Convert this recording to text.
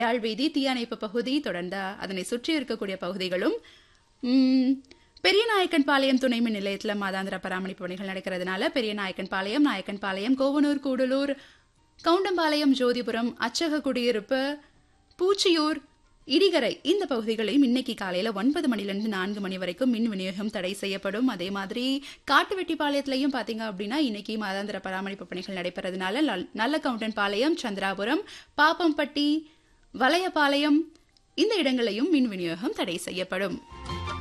யாழ்வீதி தீயணைப்பு பகுதி தொடர்ந்து அதனை சுற்றி இருக்கக்கூடிய பகுதிகளும் ம், பெரியநாயக்கன் பாளையம் துணை மின் நிலையத்தில் மாதாந்திர பராமரிப்பு பணிகள் நடக்கிறதுனால பெரியநாயக்கன் பாளையம் நாயக்கன் பாளையம் கோவனூர் கூடலூர் கவுண்டம்பாளையம் ஜோதிபுரம் அச்சக குடியிருப்பு பூச்சியூர் இடிகரை இந்த பகுதிகளையும் இன்னைக்கு காலையில ஒன்பது மணிலிருந்து நான்கு மணி வரைக்கும் மின் விநியோகம் தடை செய்யப்படும் அதே மாதிரி காட்டுவெட்டிப்பாளையத்திலையும் பாத்தீங்க அப்படின்னா இன்னைக்கு மாதாந்திர பராமரிப்பு பணிகள் நடைபெறதுனால நல்- நல்ல கவுண்டன் பாளையம் சந்திராபுரம் பாப்பம்பட்டி வலையபாளையம் இந்த இடங்களையும் மின் விநியோகம் தடை செய்யப்படும்